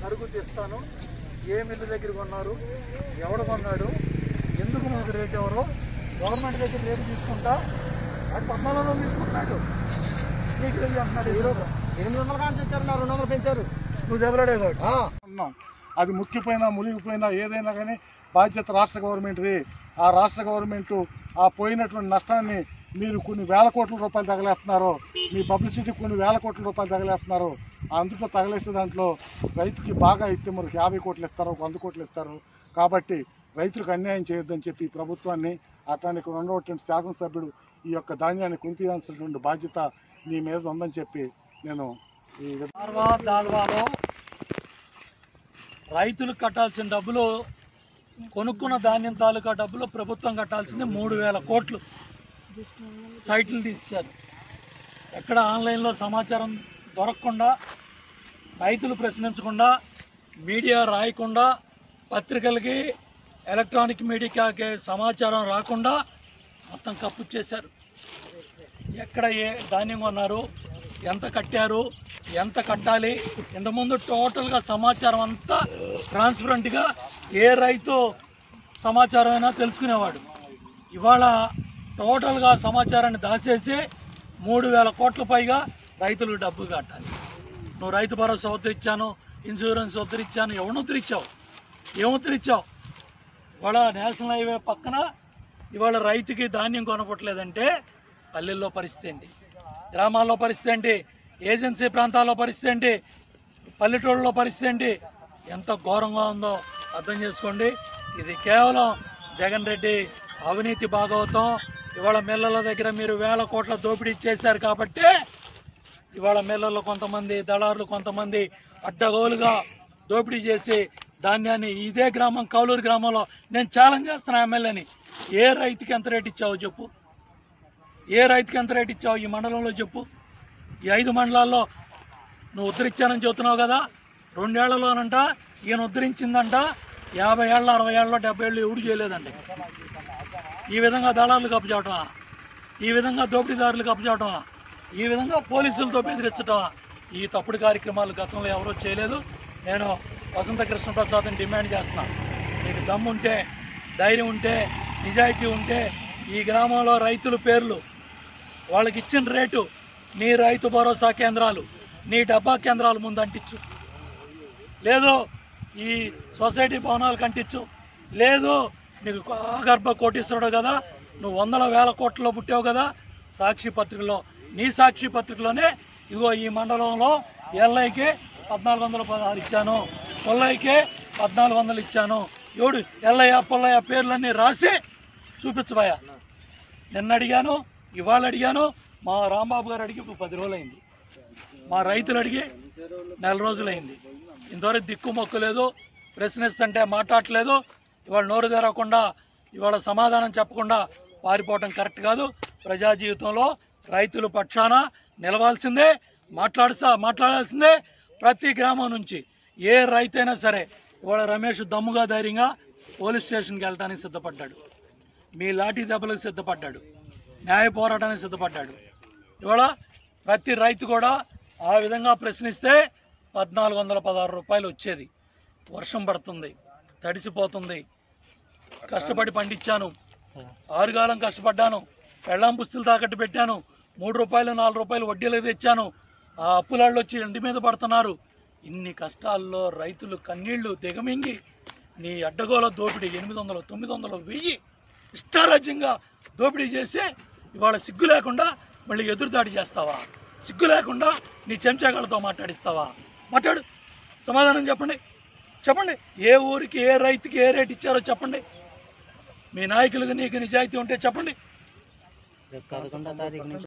సరుకు తెస్తాను ఏ మిల్లు దగ్గర కొన్నారు ఎవడు కొన్నాడు ఎందుకు మనకు రేట్ ఎవరు గవర్నమెంట్ దగ్గర రేటు తీసుకుంటా అది పద్నాలుగు వందలు తీసుకుంటున్నాడు నీకు తెలియదు అంటున్నాడు ఈరోజు ఎనిమిది వందల కాంచి ఇచ్చారు నా రెండు వందలు పెంచారు నువ్వు దెబ్బలాడే కాబట్టి ఆ. ఉన్నాం అది ముక్కిపోయినా మునిగిపోయినా ఏదైనా కానీ బాధ్యత రాష్ట్ర గవర్నమెంట్ది ఆ రాష్ట్ర గవర్నమెంట్ ఆ పోయినటువంటి నష్టాన్ని మీరు కొన్ని వేల కోట్ల రూపాయలు తగలేస్తున్నారు మీ పబ్లిసిటీ కొన్ని వేల కోట్ల రూపాయలు తగలేస్తున్నారు అందులో తగలేసే దాంట్లో రైతుకి బాగా అయితే మనకి యాభై కోట్లు ఇస్తారు ఒక వంద కోట్లు ఇస్తారు కాబట్టి రైతులకు అన్యాయం చేయొద్దని చెప్పి ఈ ప్రభుత్వాన్ని అట్లానే ఇక్కడ ఉన్నటువంటి శాసనసభ్యుడు ఈ యొక్క ధాన్యాన్ని కొనిపించాల్సినటువంటి బాధ్యత నీ మీద ఉందని చెప్పి నేను ఈ విధంగా దాల్వా దాల్వాలో రైతులు కట్టాల్సిన డబ్బులు కొనుక్కున్న ధాన్యం తాలూకా డబ్బులు ప్రభుత్వం కట్టాల్సింది మూడు వేల కోట్లు సైట్లు తీశారు ఎక్కడ ఆన్లైన్లో సమాచారం దొరకకుండా రైతులు ప్రశ్నించకుండా మీడియా రాయకుండా పత్రికలకి ఎలక్ట్రానిక్ మీడియాకి సమాచారం రాకుండా మొత్తం కప్పు చేశారు ఎక్కడ ఏ ధాన్యం కొన్నారు ఎంత కట్టారు ఎంత కట్టాలి ఇంతకుముందు టోటల్గా సమాచారం అంతా ట్రాన్స్పరెంట్గా ఏ రైతు సమాచారం అయినా తెలుసుకునేవాడు ఇవాళ టోటల్గా సమాచారాన్ని దాచేసి మూడు వేల కోట్ల పైగా రైతులకు డబ్బు కట్టాలి నువ్వు రైతు భరోసా ఉద్ధరించాను ఇన్సూరెన్స్ ఉద్ధరించాను ఎవరిని ఉద్ధరించావు ఏం ఉద్ధరించావు ఇవాళ నేషనల్ హైవే పక్కన ఇవాళ రైతుకి ధాన్యం కొనపట్లేదంటే పల్లెల్లో పరిస్థితి ఏంటి గ్రామాల్లో పరిస్థితి ఏంటి ఏజెన్సీ ప్రాంతాల్లో పరిస్థితి ఏంటి పల్లెటూళ్ళలో పరిస్థితి ఏంటి ఎంత ఘోరంగా ఉందో అర్థం చేసుకోండి ఇది కేవలం జగన్ రెడ్డి అవినీతి భాగవతం ఇవాళ మిల్లల దగ్గర మీరు వేల కోట్ల దోపిడీ చేశారు కాబట్టి ఇవాళ మిల్లల్లో కొంతమంది దళారులు కొంతమంది అడ్డగోలుగా దోపిడీ చేసి ధాన్యాన్ని ఇదే గ్రామం కౌలూరు గ్రామంలో నేను ఛాలెంజ్ చేస్తున్నా ఎమ్మెల్యేని ఏ రైతుకి ఎంత రేట్ ఇచ్చావో చెప్పు ఏ రైతుకి ఎంత రేట్ ఇచ్చావు ఈ మండలంలో చెప్పు ఈ ఐదు మండలాల్లో నువ్వు ఉద్ధరించానని చెబుతున్నావు కదా రెండేళ్లలోనంట ఈయన ఉద్ధరించిందంట యాభై ఏళ్ళ అరవై ఏళ్ళలో డెబ్బై ఏళ్ళు ఎవడు చేయలేదండి ఈ విధంగా దళారులు కప్పచేయటమా ఈ విధంగా దోపిడీదారులు కప్పచేయటమా ఈ విధంగా పోలీసులతో బెదిరించటమా ఈ తప్పుడు కార్యక్రమాలు గతంలో ఎవరూ చేయలేదు నేను వసంత కృష్ణ ప్రసాద్ని డిమాండ్ చేస్తున్నాను నీకు దమ్ముంటే ధైర్యం ఉంటే నిజాయితీ ఉంటే ఈ గ్రామంలో రైతుల పేర్లు వాళ్ళకి ఇచ్చిన రేటు నీ రైతు భరోసా కేంద్రాలు నీ డబ్బా కేంద్రాల ముందు అంటించు లేదు ఈ సొసైటీ భవనాలు కంటించు లేదు నీకు ఆగర్భ కోటీశ్వరుడు కదా నువ్వు వందల వేల కోట్లలో పుట్టావు కదా సాక్షి పత్రికలో నీ సాక్షి పత్రికలోనే ఇగో ఈ మండలంలో ఎల్ఐకి పద్నాలుగు వందల పదహారు ఇచ్చాను పొల్లైకి పద్నాలుగు వందలు ఇచ్చాను ఎవడు ఎల్లయ్య పొల్లయ్య పేర్లన్నీ రాసి చూపించబోయా నిన్న అడిగాను ఇవాళ అడిగాను మా రాంబాబు గారు అడిగి ఇప్పుడు పది రోజులైంది మా రైతులు అడిగి నెల రోజులైంది ఇంతవరకు దిక్కు మొక్కు లేదు ప్రశ్నిస్తుంటే మాట్లాడట్లేదు ఇవాళ నోరు తెరవకుండా ఇవాళ సమాధానం చెప్పకుండా పారిపోవటం కరెక్ట్ కాదు ప్రజా జీవితంలో రైతుల పక్షాన నిలవాల్సిందే మాట్లాడుసా మాట్లాడాల్సిందే ప్రతి గ్రామం నుంచి ఏ రైతైనా సరే ఇవాళ రమేష్ దమ్ముగా ధైర్యంగా పోలీస్ స్టేషన్కి వెళ్ళడానికి సిద్ధపడ్డాడు మీ లాఠీ దెబ్బలకు సిద్ధపడ్డాడు న్యాయ పోరాటానికి సిద్ధపడ్డాడు ఇవాళ ప్రతి రైతు కూడా ఆ విధంగా ప్రశ్నిస్తే పద్నాలుగు వందల పదహారు రూపాయలు వచ్చేది వర్షం పడుతుంది తడిసిపోతుంది కష్టపడి పండించాను ఆరుగాలం కష్టపడ్డాను పెళ్ళాం పుస్తులు తాకట్టు పెట్టాను మూడు రూపాయలు నాలుగు రూపాయలు వడ్డీలు తెచ్చాను ఆ అప్పులాళ్ళు వచ్చి ఇంటి మీద పడుతున్నారు ఇన్ని కష్టాల్లో రైతులు కన్నీళ్లు దిగమింగి నీ అడ్డగోల దోపిడీ ఎనిమిది వందలు తొమ్మిది వందలు వెయ్యి ఇష్టారాజ్యంగా దోపిడీ చేసి ఇవాళ సిగ్గు లేకుండా మళ్ళీ ఎదురుదాడి చేస్తావా సిగ్గు లేకుండా నీ చెంచాగాళ్ళతో మాట్లాడిస్తావా మాట్లాడు సమాధానం చెప్పండి చెప్పండి ఏ ఊరికి ఏ రైతుకి ఏ రేట్ ఇచ్చారో చెప్పండి మీ నాయకులకు నీకు నిజాయితీ ఉంటే చెప్పండి పదకొండో తారీఖు నుంచి